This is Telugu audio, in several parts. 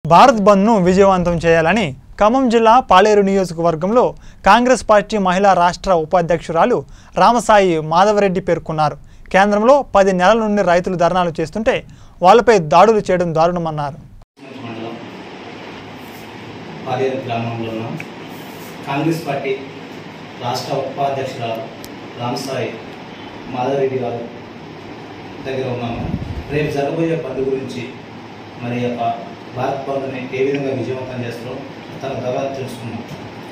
భారత్ బంద్ను విజయవంతం చేయాలని ఖమ్మం జిల్లా పాలేరు నియోజకవర్గంలో కాంగ్రెస్ పార్టీ మహిళా రాష్ట్ర ఉపాధ్యక్షురాలు రామసాయి మాధవరెడ్డి పేర్కొన్నారు కేంద్రంలో పది నెలల నుండి రైతులు ధర్నాలు చేస్తుంటే వాళ్ళపై దాడులు చేయడం దారుణమన్నారు మండలం పాలేరు గ్రామంలో ఉన్నాం కాంగ్రెస్ పార్టీ రాష్ట్ర ఉపాధ్యక్షురాలు రామసాయి మాధవరెడ్డి గారు దగ్గర ఉన్నాము రేపు జరగబోయే బంద్ గురించి మరి ఈ యొక్క భారత్ బంద్ని ఏ విధంగా విజయవంతం చేస్తారో తన ద్వారా తెలుసుకున్నాం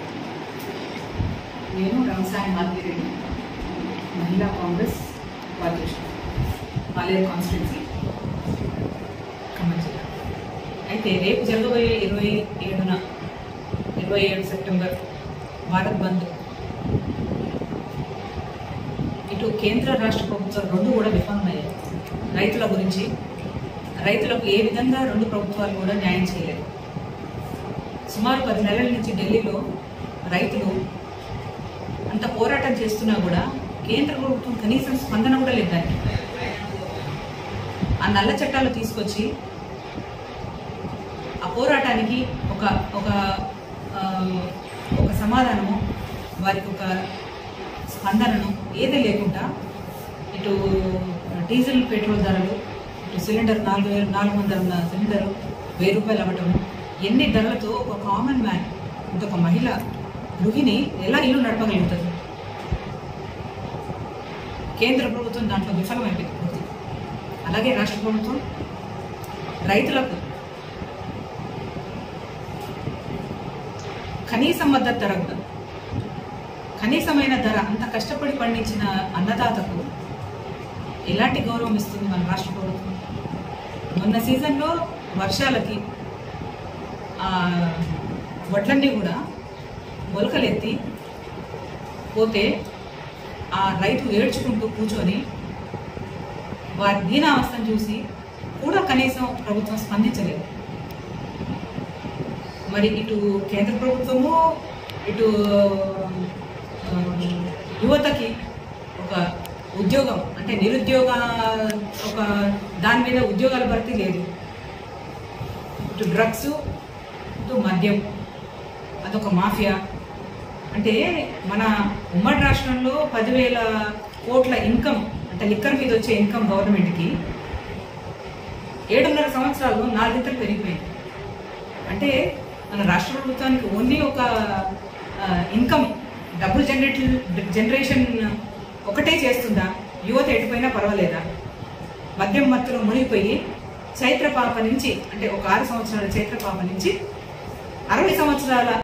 నేను రంసాయి మాధవిరెడ్డి మహిళా కాంగ్రెస్ ఉపాధ్యక్షుడు పాలేరు కాన్స్టిట్యున్సీ ఖమ్మం జిల్లా అయితే రేపు జరగబోయే ఇరవై ఏడున ఇరవై ఏడు సెప్టెంబర్ భారత్ బంద్ ఇటు కేంద్ర రాష్ట్ర ప్రభుత్వాలు రెండు కూడా విఫలమయ్యాయి రైతుల గురించి రైతులకు ఏ విధంగా రెండు ప్రభుత్వాలు కూడా న్యాయం చేయలేదు సుమారు పది నెలల నుంచి ఢిల్లీలో రైతులు అంత పోరాటం చేస్తున్నా కూడా కేంద్ర ప్రభుత్వం కనీసం స్పందన కూడా లేదు దానికి ఆ నల్ల చట్టాలు తీసుకొచ్చి ఆ పోరాటానికి ఒక ఒక ఆ, ఒక సమాధానము వారికి ఒక స్పందనను ఏదీ లేకుండా ఇటు డీజిల్ పెట్రోల్ ధరలు ఇటు సిలిండర్ నాలుగు వేలు నాలుగు వందల ఉన్న సిలిండర్ వెయ్యి రూపాయలు అవ్వటము ఎన్ని ధరలతో ఒక కామన్ మ్యాన్ అంటే ఒక మహిళ గృహిణి ఎలా ఇల్లు నడపగలుగుతుంది కేంద్ర ప్రభుత్వం దాంట్లో విఫలమైపోయింది పూర్తి అలాగే రాష్ట్ర ప్రభుత్వం రైతులకు కనీస మద్దతు ధర కూడా కనీసమైన ధర అంత కష్టపడి పండించిన అన్నదాతకు ఎలాంటి గౌరవం ఇస్తుంది మన రాష్ట్ర ప్రభుత్వం మొన్న సీజన్లో వర్షాలకి ఆ, వడ్లన్నీ కూడా మొలకలెత్తి పోతే ఆ రైతు ఏడ్చుకుంటూ కూర్చొని వారి దీనావస్థను చూసి కూడా కనీసం ప్రభుత్వం స్పందించలేదు మరి ఇటు కేంద్ర ప్రభుత్వము ఇటు ఆ, యువతకి ఒక ఉద్యోగం అంటే నిరుద్యోగ ఒక దాని మీద ఉద్యోగాల భర్తీ లేదు ఇటు డ్రగ్స్ ఇటు మద్యం అదొక మాఫియా అంటే మన ఉమ్మడి రాష్ట్రంలో పదివేల కోట్ల ఇన్కమ్ అంటే లిక్కర్ మీద వచ్చే ఇన్కమ్ గవర్నమెంట్కి ఏడున్నర సంవత్సరాలు నాలుగింతలు పెరిగిపోయింది అంటే మన రాష్ట్ర ప్రభుత్వానికి ఓన్లీ ఒక ఇన్కమ్ డబుల్ జనరేట్ జనరేషన్ ఒకటే చేస్తుందా యువత ఎటుపోయినా పర్వాలేదా మద్యం మత్తులో మునిగిపోయి చైత్ర పాప నుంచి అంటే ఒక ఆరు సంవత్సరాల చైత్ర పాప నుంచి అరవై సంవత్సరాల